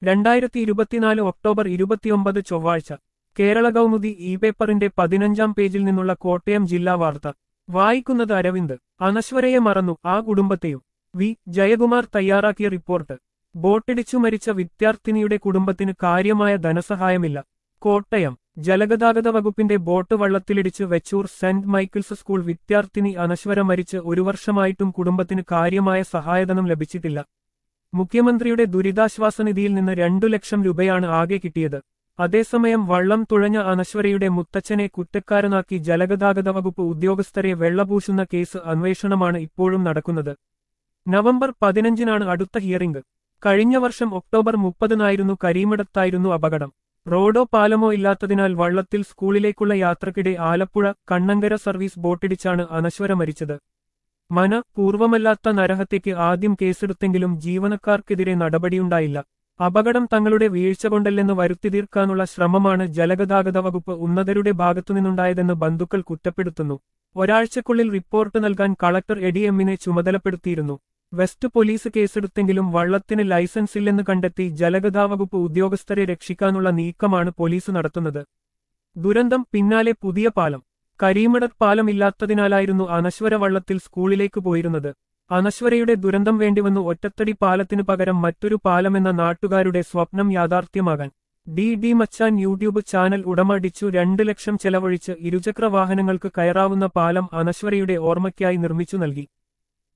രണ്ടായിരത്തി ഇരുപത്തിനാല് ഒക്ടോബർ ഇരുപത്തിയൊമ്പത് ചൊവ്വാഴ്ച കേരള കൗമുദി ഇ പേപ്പറിന്റെ പതിനഞ്ചാം പേജിൽ നിന്നുള്ള കോട്ടയം ജില്ലാ വാർത്ത വായിക്കുന്നത് അരവിന്ദ് അനശ്വരയെ മറന്നു ആ കുടുംബത്തെയും വി ജയകുമാർ തയ്യാറാക്കിയ റിപ്പോർട്ട് ബോട്ടിടിച്ചു മരിച്ച വിദ്യാർത്ഥിനിയുടെ കുടുംബത്തിന് കാര്യമായ ധനസഹായമില്ല കോട്ടയം ജലഗതാഗത വകുപ്പിന്റെ ബോട്ട് വള്ളത്തിലിടിച്ച് വെച്ചൂർ സെന്റ് മൈക്കിൾസ് സ്കൂൾ വിദ്യാർത്ഥിനി അനശ്വര മരിച്ച് ഒരു വർഷമായിട്ടും കുടുംബത്തിന് കാര്യമായ സഹായധനം ലഭിച്ചിട്ടില്ല മുഖ്യമന്ത്രിയുടെ ദുരിതാശ്വാസ നിധിയിൽ നിന്ന് രണ്ടു ലക്ഷം രൂപയാണ് ആകെ കിട്ടിയത് അതേസമയം വള്ളം തുഴഞ്ഞ അനശ്വരയുടെ മുത്തച്ഛനെ കുറ്റക്കാരനാക്കി ജലഗതാഗത വകുപ്പ് ഉദ്യോഗസ്ഥരെ വെള്ളപൂശുന്ന കേസ് അന്വേഷണമാണ് ഇപ്പോഴും നടക്കുന്നത് നവംബർ പതിനഞ്ചിനാണ് അടുത്ത ഹിയറിംഗ് കഴിഞ്ഞ വർഷം ഒക്ടോബർ മുപ്പതിനായിരുന്നു കരീമിടത്തായിരുന്നു അപകടം റോഡോ പാലമോ ഇല്ലാത്തതിനാൽ വള്ളത്തിൽ സ്കൂളിലേക്കുള്ള യാത്രക്കിടെ ആലപ്പുഴ കണ്ണങ്കര സർവീസ് ബോട്ടിടിച്ചാണ് അനശ്വര മരിച്ചത് മന പൂർവമല്ലാത്ത നരഹത്യയ്ക്ക് ആദ്യം കേസെടുത്തെങ്കിലും ജീവനക്കാർക്കെതിരെ നടപടിയുണ്ടായില്ല അപകടം തങ്ങളുടെ വീഴ്ച കൊണ്ടല്ലെന്ന് വരുത്തിതീർക്കാനുള്ള ശ്രമമാണ് ജലഗതാഗത വകുപ്പ് ഉന്നതരുടെ ഭാഗത്തുനിന്നുണ്ടായതെന്ന് ബന്ധുക്കൾ കുറ്റപ്പെടുത്തുന്നു ഒരാഴ്ചക്കുള്ളിൽ റിപ്പോർട്ട് നൽകാൻ കളക്ടർ എഡി എമ്മിനെ ചുമതലപ്പെടുത്തിയിരുന്നു വെസ്റ്റ് പോലീസ് കേസെടുത്തെങ്കിലും വള്ളത്തിന് ലൈസൻസ് ഇല്ലെന്ന് കണ്ടെത്തി ജലഗതാ വകുപ്പ് ഉദ്യോഗസ്ഥരെ രക്ഷിക്കാനുള്ള നീക്കമാണ് പോലീസ് നടത്തുന്നത് ദുരന്തം പിന്നാലെ പുതിയ പാലം കരീമിടർ പാലം ഇല്ലാത്തതിനാലായിരുന്നു അനശ്വര വള്ളത്തിൽ സ്കൂളിലേക്ക് പോയിരുന്നത് അനശ്വരയുടെ ദുരന്തം വേണ്ടിവന്നു ഒറ്റത്തടി പാലത്തിനു പകരം മറ്റൊരു പാലമെന്ന നാട്ടുകാരുടെ സ്വപ്നം യാഥാർത്ഥ്യമാകാൻ D D Machan YouTube channel ഉടമടിച്ചു രണ്ട് ലക്ഷം ചെലവഴിച്ച് ഇരുചക്ര വാഹനങ്ങൾക്ക് കയറാവുന്ന പാലം അനശ്വരയുടെ ഓർമ്മയ്ക്കായി നിർമ്മിച്ചു നൽകി